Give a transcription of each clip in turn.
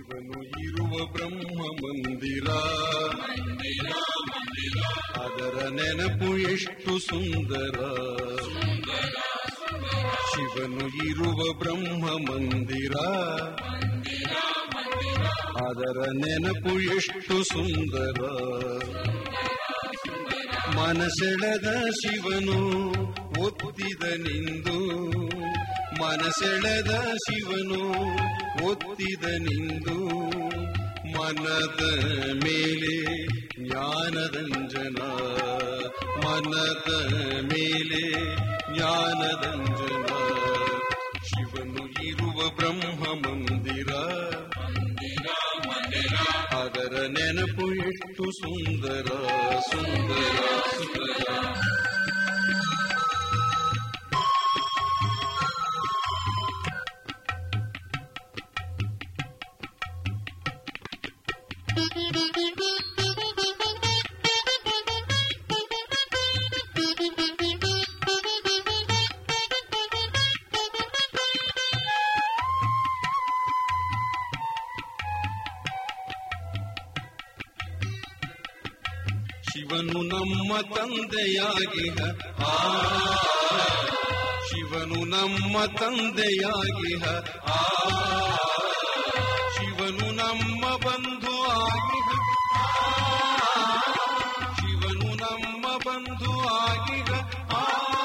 ಶಿವನು ಇರುವ ಬ್ರಹ್ಮ ಮಂದಿರ ಅದರ ನೆನಪು ಎಷ್ಟು ಸುಂದರ ಶಿವನು ಇರುವ ಬ್ರಹ್ಮ ಮಂದಿರ ಅದರ ನೆನಪು ಎಷ್ಟು ಸುಂದರ ಮನಸೆಳೆದ ಶಿವನು ಒತ್ತಿದ ನಿಂದು ಮನಸೆಳೆದ ಶಿವನು ಒತ್ತಿದ ನಿಂದು ಮನದ ಮೇಲೆ ಜ್ಞಾನದಂಜನ ಮನದ ಮೇಲೆ ಜ್ಞಾನದಂಜನ ಶಿವನು ಇರುವ ಬ್ರಹ್ಮ ಮಂದಿರ ಅದರ ನೆನಪು ಎಷ್ಟು ಸುಂದರ ಸುಂದರ ಸುಂದರ ಶಿವನು ನಮ್ಮ ತಂದೆಯಾಗಿಹ ಆ ಶಿವನು ನಮ್ಮ ತಂದೆಯಾಗಿಹ ಆ ಶಿವನು ನಮ್ಮ ಬಂಧು ಆಗಿಹ ಆ, ಶಿವನು ನಮ್ಮ ಬಂಧು ಆಗಿಹ ಆ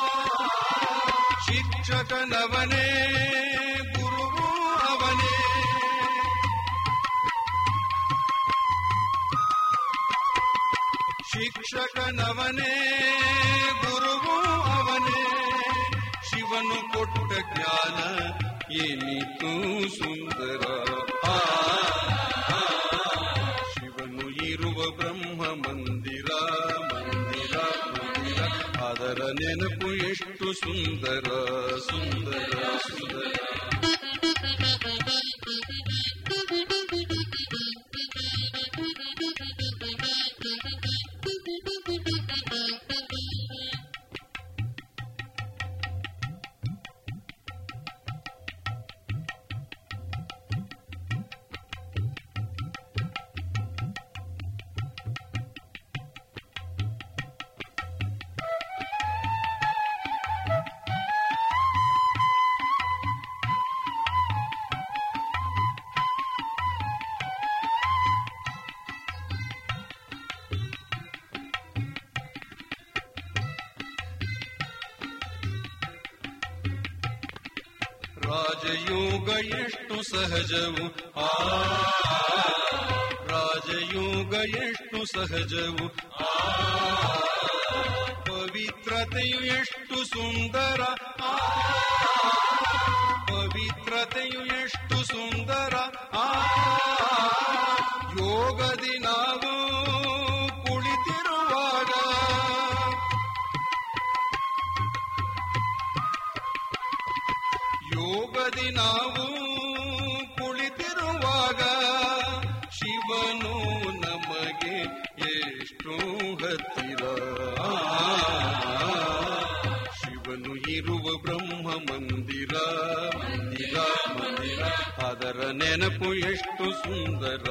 ಶಿಕ್ಷಕನವನೇ ಗುರುವು ಅವನೇ ಶಿಕ್ಷಕನವನೇ ಗುರುವು ಅವನೇ ಶಿವನು ಕೊಟ್ಟ ಜ್ಞಾನ ಏನಿತು ಸುಂದರ ಆ, ಆ, ಶಿವನು ಇರುವ ಬ್ರಹ್ಮ ಮಂದಿರ ಮಂದಿರ ಮಂದಿರ ಅದರ ನೆನಪು ಎಷ್ಟು ಸುಂದರ ಸುಂದರ ಸುಂದರ ರಾಜಯೋಗ ಎಷ್ಟು ಸಹಜವು ಆ ರಾಜಯೋಗ ಎಷ್ಟು ಸಹಜವು ಆ ಪವಿತ್ರತೆಯು ಎಷ್ಟು ಸುಂದರ ಆ ಪವಿತ್ರತೆಯು ಎಷ್ಟು ಸುಂದರ ಆ ಯೋಗದಿ ನಾವು ಕುಳಿತಿರುವಾಗ ಯೋಗದಿ ನಾವು ಕುಳಿತಿರುವಾಗ ಶಿವನು ನಮಗೆ ಎಷ್ಟು ಹತ್ತಿರ ಆ, ಶಿವನು ಇರುವ ಬ್ರಹ್ಮ ಮಂದಿರ ಮಂದಿರ ಮಂದಿರ ಅದರ ನೆನಪು ಎಷ್ಟು ಸುಂದರ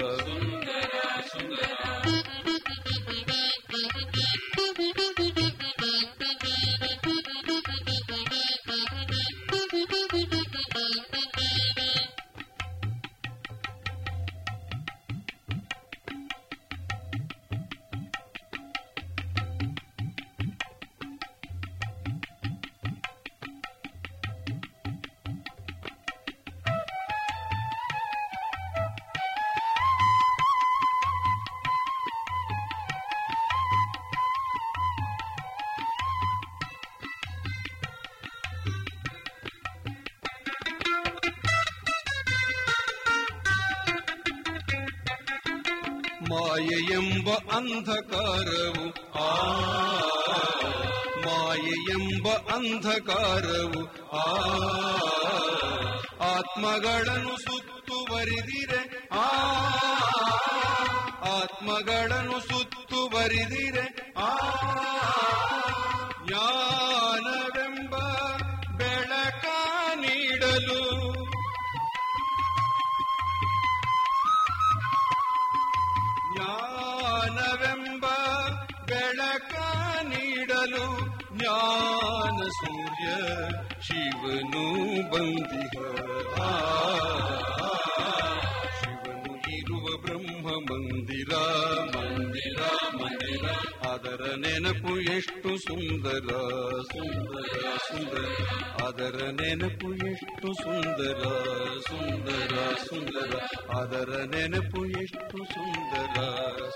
ಮಾಯೆ ಎಂಬ ಅಂಧಕಾರವು ಆ ಮಾಯೆ ಎಂಬ ಅಂಧಕಾರವು ಆ ಆತ್ಮಗಳನ್ನು ಸುತ್ತುವರಿದಿರೆ ಆ ಆತ್ಮಗಳನ್ನು ಸುತ್ತುವರಿದಿರೆ ಆ ಜ್ಞಾನವೆಂಬ ಬೆಳಕ ನೀಡಲು ಬೆಳಗಲು ಜ್ಞಾನ ಸೂರ್ಯ ಶಿವನು ಬಂದಿಹ ಆ, ಶಿವನು ಇರುವ ಬ್ರಹ್ಮ ಮಂದಿರ ಮಂದಿರ ಮಂದಿರ ಅದರ ನೆನಪು ಎಷ್ಟು ಸುಂದರ ಸುಂದರ ಸುಂದರ ಅದರ ನೆನಪು ಎಷ್ಟು ಸುಂದರ ಸುಂದರ ಸುಂದರ ಅದರ ನೆನಪು ಎಷ್ಟು ಸುಂದರ